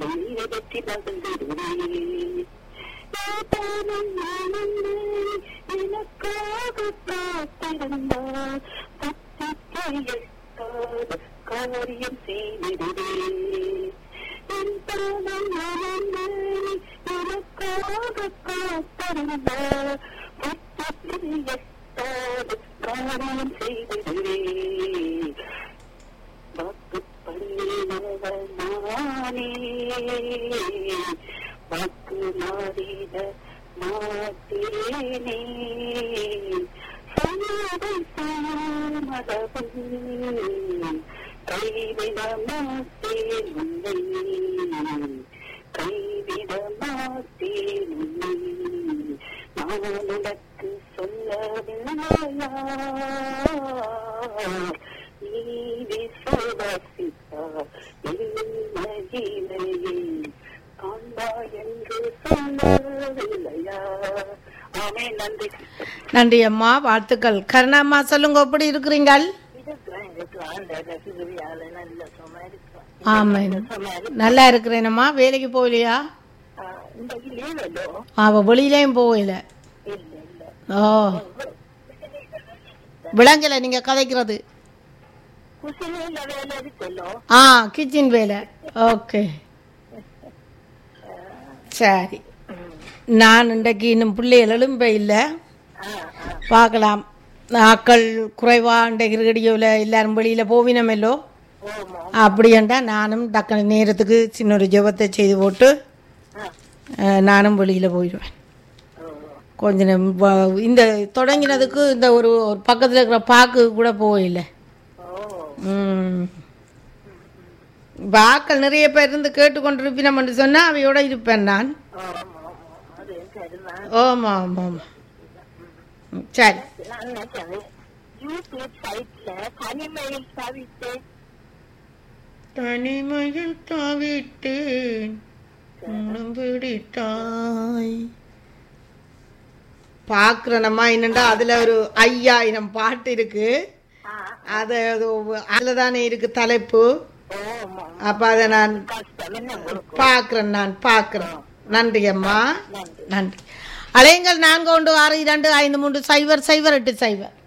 அதை நிறைவேற்றி மகிழ்ந்திடுவேன் ஏதானும் நானென்னை எனக்காக காத்திருந்தார் பத்திக்கு எட்டாத காரியம் செய்திடுவேன் என் தானம் நானென்னை எனக்காக காத்திருந்தார் பத்திக்கு எட்டாத காரியம் செய்திடுவேன் வாக்கு பண்ணினவள் நானே வாக்கு மாறிட மாட்டேனே சொன்னதை சாமதவும் கைவிட மாட்டேன் உன்னை கைவிட மாட்டேன் உன்னை நான் உனக்கு சொல்லவில்லையா நீ விசுவாசித்தார் என்னையிலேயே காண்பா என்று சொல்லவில்லையா ஆமே நன்றி நன்றி அம்மா வாழ்த்துக்கள் கருணாம்மா சொல்லுங்க எப்படி இருக்கிறீங்கள் இருக்கிறேன் இருக்கிறேன் அந்த ரசிகரியால நல்ல சும்மா இருக்கிறேன் ஆமாம் சும்மா நல்லா இருக்கிறேனம்மா வேலைக்கு போகலையா இந்த லீவலோ அவள் வெளியிலையும் போகல இல்ல இல்ல ஓ விளங்கலை நீங்கள் கதைக்கிறது குசிலையில வேலை இருக்கല്ലോ ஆ கிச்சன் வேலை ஓகே சரி நான் இன்றைக்கு இன்னும் பிள்ளைகள் எழும்ப இல்லை பார்க்கலாம் ஆக்கள் குறைவாக இன்றைக்கு ரேடியோவில் எல்லாரும் வெளியில் போவினமெல்லோ ஓமோ அப்படின்ட்டா நானும் டக்குனு நேரத்துக்கு சின்ன ஒரு ஜெபத்தை செய்து போட்டு அஹ், நானும் வெளியில் போயிடுவேன் கொஞ்ச நேரம் வ- இந்த தொடங்கினதுக்கு இந்த ஒரு ஒரு பக்கத்தில் இருக்கிற பாக்கு கூட போகல ம் இப்போ ஆக்கள் நிறைய பேர் இருந்து கேட்டுக்கொண்டிருப்பினம்னு சொன்னால் அவையோட இருப்பேன் நான் அது சரிதான் ஆமாம் ஆமாம் ஆமாம் ம், சரி நான் நினைச்சேன் யூடியூப் சைட்ல தனிமையில் தவித்தேன் தனிமையில் தாவிட்டேன் உன்னம் பிடித்தாய் பார்க்குறேனம்மா என்னண்டா அதில் ஒரு ஐயாயிரம் பாட்டு இருக்கு அது அதில் தானே இருக்கு தலைப்பு ஓமோ அப்போ அதை நான் கஷ்டம் என்ன உங்களுக்கு பார்க்குறேன் நான் பார்க்குறேன் நன்றி அம்மா நன்றி அலையுங்கள் நான்கு ஒன்று ஆறு இரண்டு ஐந்து மூன்று சைபர் சைபர் எட்டு சைபர்